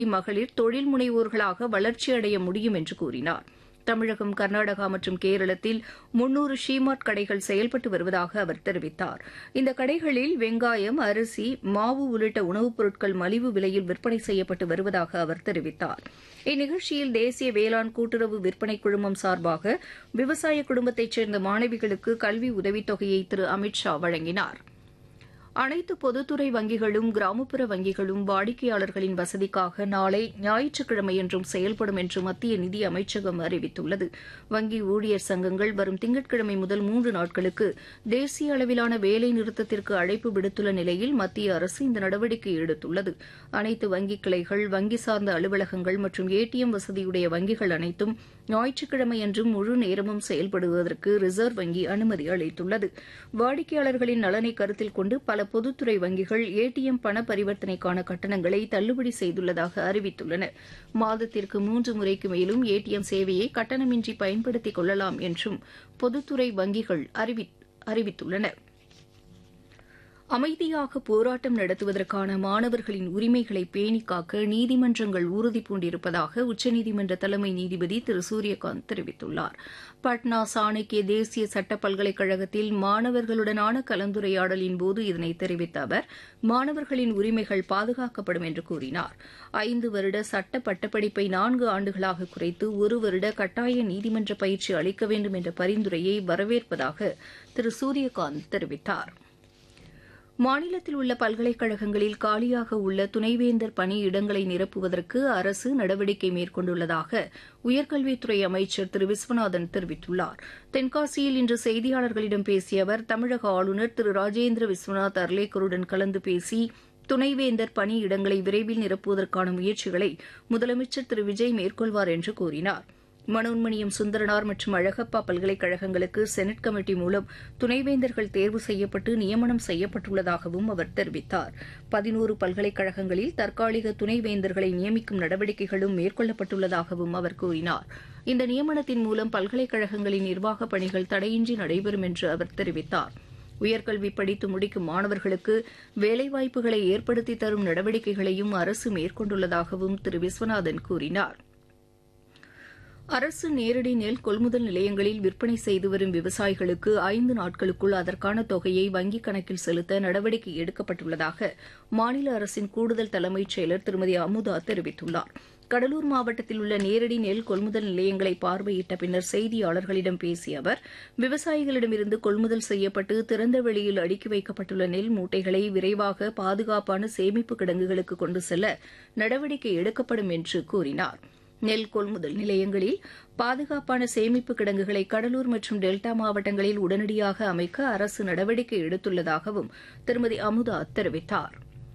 மகளிர் தொழில் முனைவோர்களாக வளர்ச்சியடைய முடியும் என்று கூறினார் தமிழகம் கர்நாடகா மற்றும் கேரளத்தில் முன்னூறு ஷீமார்ட் கடைகள் செயல்பட்டு வருவதாக அவர் தெரிவித்தார் இந்த கடைகளில் வெங்காயம் அரிசி மாவு உள்ளிட்ட உணவுப் பொருட்கள் மலிவு விலையில் விற்பனை செய்யப்பட்டு வருவதாக அவர் தெரிவித்தார் இந்நிகழ்ச்சியில் தேசிய வேளாண் கூட்டுறவு விற்பனை குழுமம் சார்பாக விவசாய குடும்பத்தைச் சேர்ந்த மாணவிகளுக்கு கல்வி உதவித்தொகையை திரு அமித் ஷா வழங்கினார் அனைத்து பொதுத்துறை வங்கிகளும் கிராமப்புற வங்கிகளும் வாடிக்கையாளர்களின் வசதிக்காக நாளை ஞாயிற்றுக்கிழமையன்றும் செயல்படும் என்று மத்திய நிதி அமைச்சகம் அறிவித்துள்ளது வங்கி ஊழியர் சங்கங்கள் வரும் திங்கட்கிழமை முதல் மூன்று நாட்களுக்கு தேசிய அளவிலான வேலை நிறுத்தத்திற்கு அழைப்பு விடுத்துள்ள நிலையில் மத்திய அரசு இந்த நடவடிக்கை எடுத்துள்ளது அனைத்து வங்கிக் கிளைகள் வங்கி சார்ந்த அலுவலகங்கள் மற்றும் ஏடிஎம் வசதியுடைய வங்கிகள் அனைத்தும் ஞாயிற்றுக்கிழமையன்றும் முழு நேரமும் செயல்படுவதற்கு ரிசர்வ் வங்கி அனுமதி அளித்துள்ளது வாடிக்கையாளர்களின் நலனை கருத்தில் கொண்டு பல பொதுத்துறை வங்கிகள் ஏடிஎம் பண பரிவர்த்தனைக்கான கட்டணங்களை தள்ளுபடி செய்துள்ளதாக அறிவித்துள்ளன மாதத்திற்கு மூன்று முறைக்கு மேலும் ஏடிஎம் சேவையை கட்டணமின்றி பயன்படுத்திக் கொள்ளலாம் என்றும் பொதுத்துறை வங்கிகள் அறிவித்துள்ளன அமைதியாக போராட்டம் நடத்துவதற்கான மாணவர்களின் உரிமைகளை பேணிக் காக்க நீதிமன்றங்கள் உறுதிபூண்டிருப்பதாக உச்சநீதிமன்ற தலைமை நீதிபதி திரு சூரியகாந்த் தெரிவித்துள்ளார் பட்னா சாணக்கிய தேசிய சட்ட பல்கலைக்கழகத்தில் மாணவர்களுடனான கலந்துரையாடலின்போது இதனை தெரிவித்த அவர் மாணவர்களின் உரிமைகள் பாதுகாக்கப்படும் என்று கூறினார் ஐந்து வருட சட்ட பட்டப்படிப்பை நான்கு ஆண்டுகளாக குறைத்து ஒரு வருட கட்டாய நீதிமன்ற பயிற்சி அளிக்க வேண்டும் என்ற பரிந்துரையை வரவேற்பதாக திரு சூரியகாந்த் தெரிவித்தாா் மாநிலத்தில் உள்ள பல்கலைக்கழகங்களில் காலியாக உள்ள துணைவேந்தர் பணி இடங்களை நிரப்புவதற்கு அரசு நடவடிக்கை மேற்கொண்டுள்ளதாக உயர்கல்வித்துறை அமைச்சர் திரு விஸ்வநாதன் தெரிவித்துள்ளார் தென்காசியில் இன்று செய்தியாளர்களிடம் பேசிய அவர் தமிழக ஆளுநர் திரு ராஜேந்திர விஸ்வநாத் அர்லேக்கருடன் கலந்து பேசி துணைவேந்தர் பணி இடங்களை விரைவில் நிரப்புவதற்கான முயற்சிகளை முதலமைச்சர் திரு விஜய் மேற்கொள்வார் என்று கூறினாா் மனோன்மணியம் சுந்தரனார் மற்றும் அழகப்பா பல்கலைக்கழகங்களுக்கு செனட் கமிட்டி மூலம் துணைவேந்தர்கள் தேர்வு செய்யப்பட்டு நியமனம் செய்யப்பட்டுள்ளதாகவும் அவர் தெரிவித்தார் பதினோரு பல்கலைக்கழகங்களில் தற்காலிக துணைவேந்தர்களை நியமிக்கும் நடவடிக்கைகளும் மேற்கொள்ளப்பட்டுள்ளதாகவும் அவர் கூறினார் இந்த நியமனத்தின் மூலம் பல்கலைக்கழகங்களின் நிர்வாகப் பணிகள் தடையின்றி நடைபெறும் என்று அவர் தெரிவித்தார் உயர்கல்வி படித்து முடிக்கும் மாணவர்களுக்கு வேலைவாய்ப்புகளை ஏற்படுத்தி தரும் நடவடிக்கைகளையும் அரசு மேற்கொண்டுள்ளதாகவும் திரு விஸ்வநாதன் கூறினாா் அரசு நேரடி நெல் கொள்முதல் நிலையங்களில் விற்பனை செய்து வரும் விவசாயிகளுக்கு ஐந்து நாட்களுக்குள் அதற்கான தொகையை வங்கிக் கணக்கில் செலுத்த நடவடிக்கை எடுக்கப்பட்டுள்ளதாக மாநில அரசின் கூடுதல் தலைமைச் செயலர் திருமதி அமுதா தெரிவித்துள்ளார் கடலூர் மாவட்டத்தில் உள்ள நேரடி நெல் கொள்முதல் நிலையங்களை பார்வையிட்ட பின்னர் செய்தியாளர்களிடம் பேசிய அவர் விவசாயிகளிடமிருந்து கொள்முதல் செய்யப்பட்டு திறந்த வெளியில் அடுக்கி வைக்கப்பட்டுள்ள நெல் மூட்டைகளை விரைவாக பாதுகாப்பான சேமிப்பு கிடங்குகளுக்கு கொண்டு செல்ல நடவடிக்கை எடுக்கப்படும் என்று கூறினாா் நெல் கொள்முதல் நிலையங்களில் பாதுகாப்பான சேமிப்பு கிடங்குகளை கடலூர் மற்றும் டெல்டா மாவட்டங்களில் உடனடியாக அமைக்க அரசு நடவடிக்கை எடுத்துள்ளதாகவும் திருமதி அமுதா தெரிவித்தார்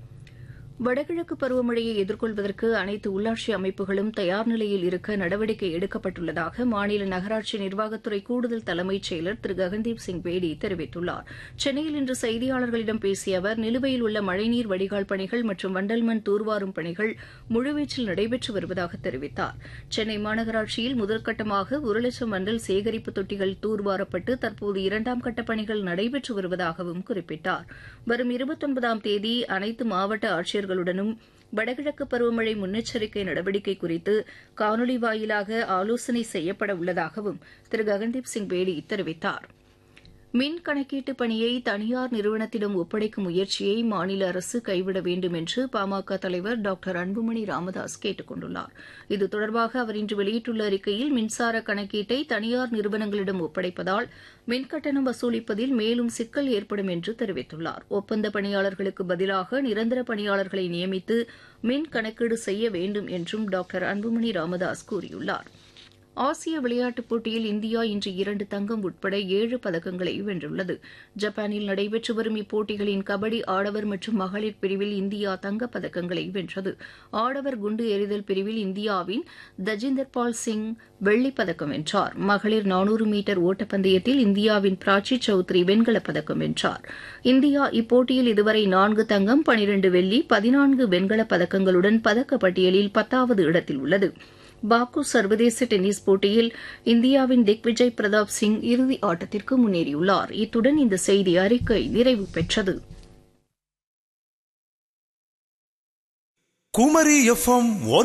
வடகிழக்கு பருவமழையை எதிர்கொள்வதற்கு அனைத்து உள்ளாட்சி அமைப்புகளும் தயார் நிலையில் இருக்க நடவடிக்கை எடுக்கப்பட்டுள்ளதாக மாநில நகராட்சி நிர்வாகத்துறை கூடுதல் தலைமைச் செயலர் திரு ககன்தீப் சிங் பேடி தெரிவித்துள்ளார் சென்னையில் இன்று செய்தியாளர்களிடம் பேசிய அவர் நிலுவையில் உள்ள மழைநீர் வடிகால் பணிகள் மற்றும் வண்டல்மண் தூர்வாரும் பணிகள் முழுவீச்சில் நடைபெற்று வருவதாக தெரிவித்தார் சென்னை மாநகராட்சியில் முதற்கட்டமாக ஒரு லட்சம் வண்டல் சேகரிப்பு தொட்டிகள் தூர்வாரப்பட்டு தற்போது இரண்டாம் கட்ட பணிகள் நடைபெற்று வருவதாகவும் குறிப்பிட்டார் வரும் இருபத்தொன்பதாம் தேதி அனைத்து மாவட்ட ஆட்சியர் அதிகாரிகளுடனும் வடகிழக்கு பருவமழை முன்னெச்சரிக்கை நடவடிக்கை குறித்து காணொலி வாயிலாக ஆலோசனை செய்யப்பட உள்ளதாகவும் திரு ககன்தீப் சிங் பேடி தெரிவித்தார் மின் கணக்கீட்டு பணியை தனியார் நிறுவனத்திடம் ஒப்படைக்கும் முயற்சியை மாநில அரசு கைவிட வேண்டும் என்று பாமக தலைவர் டாக்டர் அன்புமணி ராமதாஸ் கேட்டுக் கொண்டுள்ளார் இது தொடர்பாக அவர் இன்று வெளியிட்டுள்ள அறிக்கையில் மின்சார கணக்கீட்டை தனியார் நிறுவனங்களிடம் ஒப்படைப்பதால் மின்கட்டணம் வசூலிப்பதில் மேலும் சிக்கல் ஏற்படும் என்று தெரிவித்துள்ளார் ஒப்பந்த பணியாளர்களுக்கு பதிலாக நிரந்தர பணியாளர்களை நியமித்து மின் கணக்கீடு செய்ய வேண்டும் என்றும் டாக்டர் அன்புமணி ராமதாஸ் கூறியுள்ளாா் ஆசிய விளையாட்டுப் போட்டியில் இந்தியா இன்று இரண்டு தங்கம் உட்பட ஏழு பதக்கங்களை வென்றுள்ளது ஜப்பானில் நடைபெற்று வரும் இப்போட்டிகளின் கபடி ஆடவர் மற்றும் மகளிர் பிரிவில் இந்தியா தங்கப் பதக்கங்களை வென்றது ஆடவர் குண்டு எறிதல் பிரிவில் இந்தியாவின் தஜிந்தர் பால் சிங் வெள்ளிப் பதக்கம் வென்றார் மகளிர் நானூறு மீட்டர் ஓட்டப்பந்தயத்தில் இந்தியாவின் பிராச்சி சௌத்ரி வெண்கலப் பதக்கம் வென்றார் இந்தியா இப்போட்டியில் இதுவரை நான்கு தங்கம் பனிரண்டு வெள்ளி பதினான்கு வெண்கலப் பதக்கங்களுடன் பதக்கப்பட்டியலில் பத்தாவது இடத்தில் உள்ளது பாக்கு சர்வதேச டென்னிஸ் போட்டியில் இந்தியாவின் திக்விஜய் பிரதாப் சிங் இறுதி ஆட்டத்திற்கு முன்னேறியுள்ளார் இத்துடன் இந்த செய்தி அறிக்கை நிறைவு பெற்றது குமரி எஃப்எம்